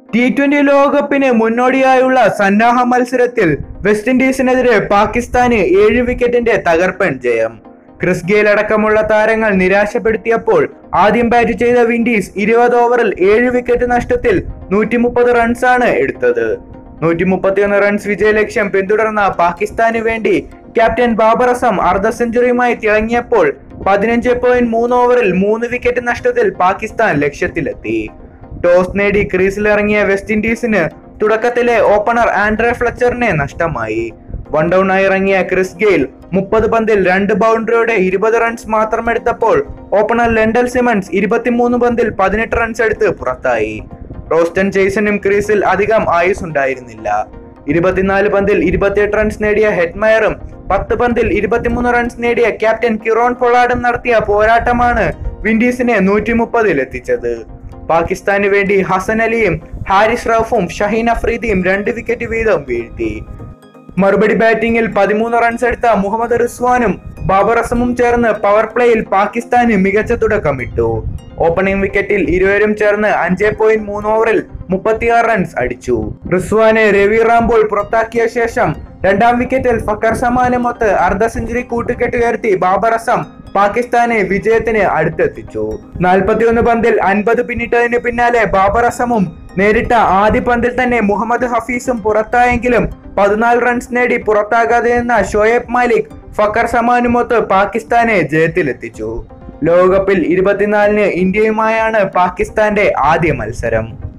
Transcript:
T twenty ലോകകപ്പിന് മുന്നോടിയായുള്ള സന്നാഹ മത്സരത്തിൽ വെസ്റ്റ് ഇൻഡീസിനെതിരെ പാകിസ്ഥാന് ഏഴ് വിക്കറ്റിന്റെ തകർപ്പൻ ജയം ക്രിസ് ഗെയിൽ അടക്കമുള്ള താരങ്ങൾ നിരാശപ്പെടുത്തിയപ്പോൾ ആദ്യം ബാറ്റ് ചെയ്ത വിൻഡീസ് ഇരുപത് ഓവറിൽ ഏഴ് വിക്കറ്റ് നഷ്ടത്തിൽ നൂറ്റി മുപ്പത് റൺസാണ് എടുത്തത് നൂറ്റി മുപ്പത്തിയൊന്ന് റൺസ് വിജയലക്ഷ്യം പിന്തുടർന്ന പാകിസ്ഥാന് വേണ്ടി ക്യാപ്റ്റൻ ബാബർ അസം അർദ്ധ സെഞ്ചുറിയുമായി തിളങ്ങിയപ്പോൾ പതിനഞ്ച് പോയിന്റ് മൂന്ന് ഓവറിൽ മൂന്ന് വിക്കറ്റ് നഷ്ടത്തിൽ പാകിസ്ഥാൻ ലക്ഷ്യത്തിലെത്തി ടോസ് നേടി ക്രീസിലിറങ്ങിയ വെസ്റ്റ് ഇൻഡീസിന് തുടക്കത്തിലെ ഓപ്പണർ ആൻഡ്രെ ഫ്ലച്ചറിനെ നഷ്ടമായി വൺ ഡൗൺ ആയി ഇറങ്ങിയ ക്രിസ് ഗെയിൽ മുപ്പത് പന്തിൽ രണ്ട് ബൗണ്ടറിയോടെ ഇരുപത് റൺസ് മാത്രം എടുത്തപ്പോൾ ഓപ്പണർ ലെൻഡൽ സിമൺസ് ഇരുപത്തിമൂന്ന് പന്തിൽ പതിനെട്ട് റൺസ് എടുത്ത് പുറത്തായി റോസ്റ്റൻ ജെയ്സനും ക്രീസിൽ അധികം ആയുസ് ഉണ്ടായിരുന്നില്ല ഇരുപത്തിനാല് പന്തിൽ ഇരുപത്തിയെട്ട് റൺസ് നേടിയ ഹെഡ്മയറും പത്ത് പന്തിൽ ഇരുപത്തിമൂന്ന് റൺസ് നേടിയ ക്യാപ്റ്റൻ കിറോൺ പൊളാഡും നടത്തിയ പോരാട്ടമാണ് വിൻഡീസിനെ നൂറ്റി മുപ്പതിൽ എത്തിച്ചത് പാകിസ്ഥാന് വേണ്ടി ഹസൻ അലിയും ഹാരിസ് റൌഫും ഷഹീൻ അഫ്രീദിയും രണ്ട് വിക്കറ്റ് വീതം വീഴ്ത്തി മറുപടി ബാറ്റിംഗിൽ പതിമൂന്ന് റൺസ് എടുത്ത മുഹമ്മദ് റിസ്വാനും ബാബർ അസമും ചേർന്ന് പവർ പ്ലേയിൽ പാകിസ്ഥാന് മികച്ച തുടക്കമിട്ടു ഓപ്പണിംഗ് വിക്കറ്റിൽ ഇരുവരും ചേർന്ന് അഞ്ച് പോയിന്റ് മൂന്ന് ഓവറിൽ മുപ്പത്തിയാറ് റൺസ് അടിച്ചു റിസ്വാനെ രവി റാംബോൾ പുറത്താക്കിയ ശേഷം രണ്ടാം വിക്കറ്റിൽ ഫക്കർ സമാനുമൊത്ത് അർദ്ധ സെഞ്ചുറി കൂട്ടുകെട്ട് ഉയർത്തി ബാബർ അസം പാകിസ്ഥാനെ വിജയത്തിന് അടുത്തെത്തിച്ചു നാൽപ്പത്തിയൊന്ന് പന്തിൽ അൻപത് പിന്നിട്ടതിന് പിന്നാലെ ബാബർ അസമും നേരിട്ട ആദ്യ പന്തിൽ തന്നെ മുഹമ്മദ് ഹഫീസും പുറത്തായെങ്കിലും പതിനാല് റൺസ് നേടി പുറത്താകാതെ നിന്ന ഷോയബ് മാലിക് ഫക്കർ സമാനുമൊത്ത് പാകിസ്ഥാനെ ജയത്തിലെത്തിച്ചു ലോകകപ്പിൽ ഇരുപത്തിനാലിന് ഇന്ത്യയുമായാണ് പാകിസ്ഥാന്റെ ആദ്യ മത്സരം